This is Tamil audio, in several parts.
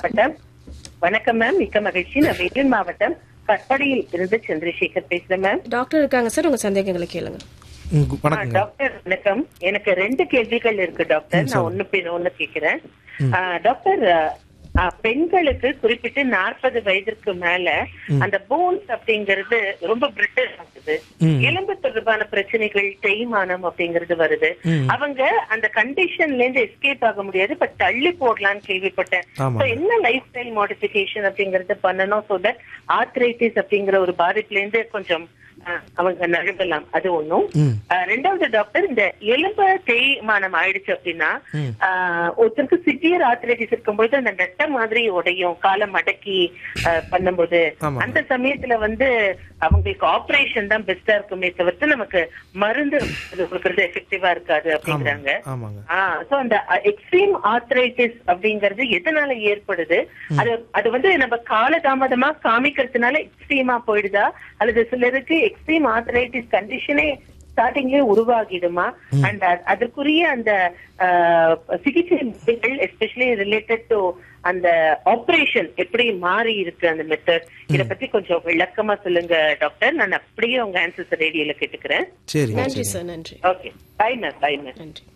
மாவட்டம் வணக்கம் மேம் மிக்க மகிழ்ச்சி நான் வேலூர் மாவட்டம் கட்படியில் இருந்து சந்திரசேகர் பேசுறேன் மேம் டாக்டர் இருக்காங்க சார் உங்க சந்தேகங்களை கேளுங்க ம், ஆ, வணக்கங்க டாக்டர் வணக்கம் எனக்கு ரெண்டு கேள்விகள் இருக்கு டாக்டர் நான் ஒண்ணு பின் ஒண்ணு கேக்குறேன் ஆ, டாக்டர் ஆ, பெண்களுக்கு குறிப்பிட்டு நாற்பது வயதிற்கு மேல அந்த போன்ஸ் அப்படிங்கிறது ரொம்ப பிரிட்டில் ஆகுது ம். எலும்பு தொடர்பான பிரச்சனைகள் தேய்மானம் அப்படிங்கிறது வருது அவங்க அந்த கண்டிஷன்ல இருந்து எஸ்கேப் ஆக முடியாது பட் தள்ளி போடலாம்னு கேள்விப்பட்டேன் ஆமா. So, என்ன லைஃப் ஸ்டைல் மாடிஃபிகேஷன் அப்படிங்கறது பண்ணணும் சோ தட் ஆர்த்ரைட்டிஸ் அப்படிங்கிற ஒரு பாதிப்புல இருந்து கொஞ்சம் அஹ், அவங்க நழுவலாம் அது ஒண்ணும் ம். அஹ், ரெண்டாவது டாக்டர் இந்த எலும்பு தேய்மானம் ஆயிடுச்சு அப்படின்னா ம். அஹ், ஒருத்தருக்கு சிவியர் ஆர்த்ரைட்டிஸ் இருக்கும்போது அந்த நெட்ட மாதிரி உடையும் காலை மடக்கி அஹ், பண்ணும்போது ஆமா. அந்த சமயத்துல வந்து அவங்களுக்கு ஆபரேஷன் தான் பெஸ்டா இருக்குமே தவிர்த்து நமக்கு மருந்து கொடுக்கறது எஃபெக்டிவா இருக்காது அப்படிங்கிறாங்க ஆமாங்க சோ அந்த எக்ஸ்ட்ரீம் ஆர்த்ரைட்டிஸ் அப்படிங்கிறது எதனால ஏற்படுது அது அது வந்து நம்ம காலதாமதமா காமிக்கிறதுனால எக்ஸ்ட்ரீமா போயிடுதா அல்லது சிலருக்கு எக்ஸ்ட்ரீம் ஆர்த்ரைட்டிஸ் கண்டிஷனே ஸ்டார்டிங்லயே உருவாகிடுமா அண்ட் அதற்குரிய அந்த அஹ், சிகிச்சை முறைகள் எஸ்பெஷலி ரிலேட்டட் டு அந்த ஆபரேஷன் எப்படி மாறி இருக்கு அந்த மெத்தட் இத பத்தி கொஞ்சம் விளக்கமா சொல்லுங்க டாக்டர் நான் அப்படியே உங்க ஆன்சர்ஸ் ரேடியோல கேட்டுக்கிறேன் சரிங்க நன்றி சரி சார் நன்றி okay bye ma'am bye ma'am நன்றி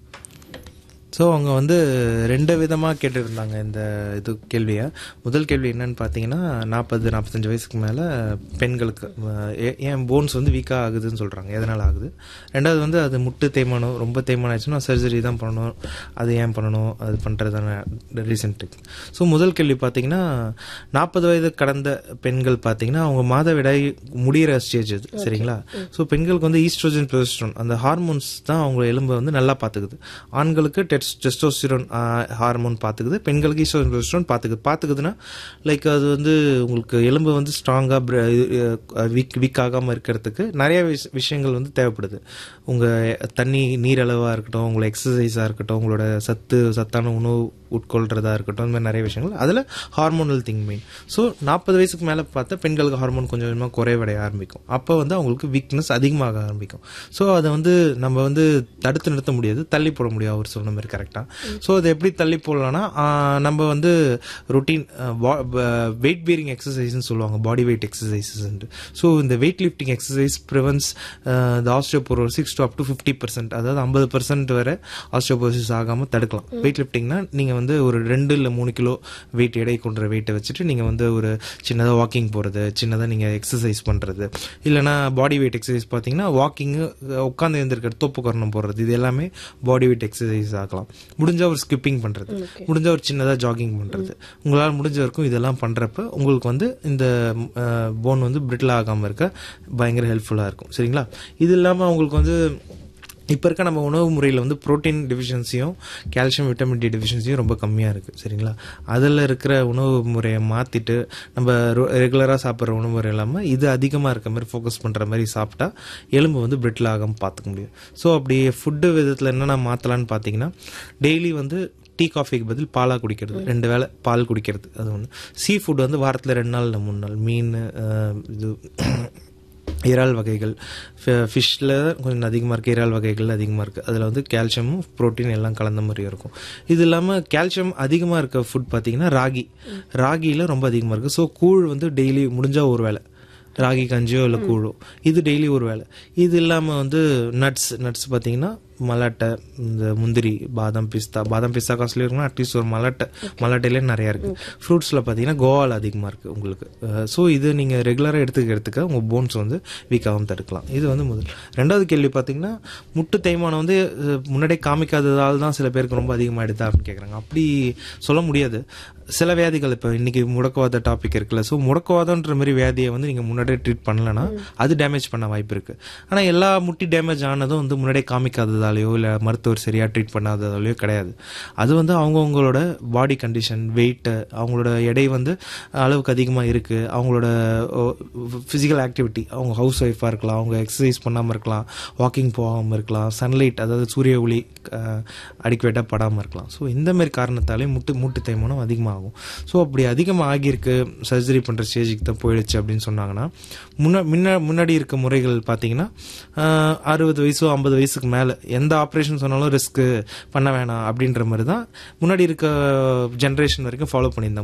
ஸோ அவங்க வந்து ரெண்டு விதமாக கேட்டுருந்தாங்க இந்த இது கேள்வியை முதல் கேள்வி என்னன்னு பார்த்தீங்கன்னா நாற்பது நாற்பத்தஞ்சு வயசுக்கு மேலே பெண்களுக்கு அஹ், ஏ- ஏன் போன்ஸ் வந்து வீக்காக ஆகுதுன்னு சொல்கிறாங்க எதனால் ஆகுது ரெண்டாவது வந்து அது முட்டு தேய்மானம் ரொம்ப தேய்மானம் ஆயிடுச்சுன்னா சர்ஜரி தான் பண்ணணும் அது ஏன் பண்ணணும் அது பண்ணுறதான ரீசன்ட் ஸோ முதல் கேள்வி பார்த்தீங்கன்னா நாற்பது வயது கடந்த பெண்கள் பார்த்தீங்கன்னா அவங்க மாதவிடாய் முடிகிற ஸ்டேஜ் அது சரிங்களா ஸோ பெண்களுக்கு வந்து ஈஸ்ட்ரோஜன் ப்ரொஜெஸ்ட்ரான் அந்த ஹார்மோன்ஸ் தான் அவங்க எலும்பை வந்து நல்லா பார்த்துக்குது ஆண்களுக்கு டெஸ்ட் டெஸ்டோஸ்டிரோன் ஹார்மோன் பார்த்துக்குது பெண்களுக்கு ஈஸ்ட்ரோஜன் ப்ரொஜெஸ்ட்ரான் பார்த்துக்குது பார்த்துக்குதுன்னா லைக் அது வந்து உங்களுக்கு எலும்பு வந்து ஸ்ட்ராங்காக வீக் வீக் ஆகாமல் இருக்கிறதுக்கு நிறைய விஷ- விஷயங்கள் வந்து தேவைப்படுது உங்கள் தண்ணி நீரளவாக இருக்கட்டும் உங்களோட எக்ஸசைஸாக இருக்கட்டும் உங்களோட சத்து சத்தான உணவு உட்கொள்றதா இருக்கட்டும் இந்த மாதிரி நிறைய விஷயங்கள் அதில் ஹார்மோனல் திங் மெயின் ஸோ நாற்பது வயசுக்கு மேலே பார்த்தா பெண்களுக்கு ஹார்மோன் கொஞ்சம் கொஞ்சமாக குறைவடைய ஆரம்பிக்கும் அப்போ வந்து அவங்களுக்கு வீக்னஸ் அதிகமாக ஆரம்பிக்கும் ஸோ அதை வந்து நம்ம வந்து தடுத்து நிறுத்த முடியாது தள்ளி போட முடியும் அவர் சொன்ன மாதிரி கரெக்டாக ஸோ அதை எப்படி தள்ளி போடலாம்னா ஆஹ், நம்ம வந்து ரொட்டீன் வெயிட் பீரிங் எக்ஸசைஸ்னு சொல்லுவாங்க பாடி வெயிட் எக்ஸசைசஸ் ஸோ இந்த weight lifting exercise prevents the osteoporosis to up to fifty percent அதாவது ஐம்பது பர்சன்ட் வரை ஆஸ்டியோபோரோசிஸ் ஆகாமல் தடுக்கலாம் வெயிட் லிஃப்டிங்னா நீங்கள் வந்து ஒரு ரெண்டு இல்லை மூணு கிலோ வெயிட் எடை கொண்ட வெயிட்டை வச்சுட்டு நீங்கள் வந்து ஒரு சின்னதாக வாக்கிங் போகிறது சின்னதாக நீங்கள் எக்ஸசைஸ் பண்ணுறது இல்லைனா பாடி வெயிட் எக்ஸசைஸ் பார்த்தீங்கன்னா வாக்கிங்கு உட்காந்து எழுந்திருக்கிற தோப்பு கரணம் போடுறது இது எல்லாமே பாடி வெயிட் எக்ஸசைஸ் ஆகலாம் முடிஞ்சா ஒரு ஸ்கிப்பிங் பண்ணுறது முடிஞ்சா ஒரு சின்னதாக ஜாகிங் பண்ணுறது உங்களால் முடிஞ்ச வரைக்கும் இதெல்லாம் பண்ணுறப்ப உங்களுக்கு வந்து இந்த போன் வந்து பிரிட்டில் ஆகாமல் இருக்க பயங்கர ஹெல்ப்ஃபுல்லாக இருக்கும் சரிங்களா இது இல்லாமல் உங்களுக்கு வந்து இப்போ இருக்க நம்ம உணவு முறையில் வந்து புரோட்டீன் டெஃபிஷியன்சியும் கால்சியம் விட்டமின் டி டெஃபிஷியன்சியும் ரொம்ப கம்மியாக இருக்குது சரிங்களா அதில் இருக்கிற உணவு முறையை மாற்றிட்டு நம்ம ரெகுலராக சாப்பிட்ற உணவு முறை இல்லாமல் இது அதிகமாக இருக்க மாதிரி ஃபோக்கஸ் பண்ணுற மாதிரி சாப்பிட்டா எலும்பு வந்து பிரிட்டில் ஆகாமல் பார்த்துக்க முடியும் ஸோ அப்படி ஃபுட்டு விதத்தில் என்னென்ன மாற்றலான்னு பார்த்தீங்கன்னா டெய்லி வந்து டீ காஃபிக்கு பதில் பாலாக குடிக்கிறது ரெண்டு வேளை பால் குடிக்கிறது அது ஒன்று சீ ஃபுட் வந்து வாரத்தில் ரெண்டு நாள் இல்லை மூணு நாள் மீன் அஹ், இது இறால் வகைகள் ஃபிஷ்ஷில் கொஞ்சம் அதிகமாக இருக்குது இறால் வகைகள் அதிகமாக இருக்குது அதில் வந்து கால்சியமும் புரோட்டீன் எல்லாம் கலந்த மாதிரி இருக்கும் இது இல்லாமல் கால்சியம் அதிகமாக இருக்க ஃபுட் பார்த்தீங்கன்னா ராகி ராகியில் ரொம்ப அதிகமாக இருக்குது ஸோ கூழ் வந்து டெய்லி முடிஞ்சால் ஒரு வேளை ராகி கஞ்சியோ இல்லை கூழோ இது டெய்லி ஒரு வேளை இது இல்லாமல் வந்து நட்ஸ் நட்ஸ் பார்த்தீங்கன்னா மலாட்டை இந்த முந்திரி பாதாம் பிஸ்தா பாதாம் பிஸ்தா காஸ்ட்லி இருக்குன்னா அட்லீஸ்ட் ஒரு மலாட்டை மலாட்டையிலே நிறையா இருக்குது ஃப்ரூட்ஸில் பார்த்தீங்கன்னா கோவால் அதிகமாக இருக்குது உங்களுக்கு ஸோ இது நீங்கள் ரெகுலராக எடுத்துக்க எடுத்துக்க உங்கள் போன்ஸ் வந்து வீக்காகவும் தடுக்கலாம் இது வந்து முதல் ரெண்டாவது கேள்வி பார்த்தீங்கன்னா முட்டு தேய்மானம் வந்து அஹ், முன்னாடியே காமிக்காததால் தான் சில பேருக்கு ரொம்ப அதிகமாகிடுதா அப்படின்னு கேட்குறாங்க அப்படி சொல்ல முடியாது சில வியாதிகள் இப்போ இன்னைக்கு முடக்குவாத டாபிக் இருக்குல்ல ஸோ முடக்குவாதன்ற மாதிரி வியாதியை வந்து நீங்கள் முன்னாடியே ட்ரீட் பண்ணலன்னா அது டேமேஜ் பண்ண வாய்ப்பு இருக்குது ஆனால் எல்லா முட்டி டேமேஜ் ஆனதும் வந்து முன்னாடியே காமிக்காததாலேயோ இல்லை மருத்துவர் சரியாக ட்ரீட் பண்ணாததாலேயோ கிடையாது அது வந்து அவங்கவுங்களோட பாடி கண்டிஷன் வெயிட்டு அவங்களோட எடை வந்து அளவுக்கு அதிகமாக இருக்குது அவங்களோட ஃபிசிக்கல் ஆக்டிவிட்டி அவங்க ஹவுஸ் ஒய்ஃபாக இருக்கலாம் அவங்க எக்ஸசைஸ் பண்ணாமல் இருக்கலாம் வாக்கிங் போகாமல் இருக்கலாம் சன்லைட் அதாவது சூரிய ஒளி அடிக்குவேட்டாக படாமல் இருக்கலாம் ஸோ இந்த மாதிரி காரணத்தாலே முட்டு மூட்டு தேய்மானம் அதிகமாகும் ஸோ அப்படி அதிகமாக ஆகியிருக்கு சர்ஜரி பண்ணுற ஸ்டேஜுக்கு தான் போயிடுச்சு அப்படின்னு சொன்னாங்கன்னா முன்ன முன்ன முன்னாடி இருக்க முறைகள் பார்த்தீங்கன்னா ஆஹ், அறுபது வயசோ ஐம்பது வயசுக்கு மேலே எந்த ஆப்ரேஷன் சொன்னாலும் ரிஸ்க்கு பண்ண வேணாம் அப்படின்ற மாதிரி தான் முன்னாடி இருக்க ஜென்ரேஷன் வரைக்கும் ஃபாலோ பண்ணியிருந்தாங்க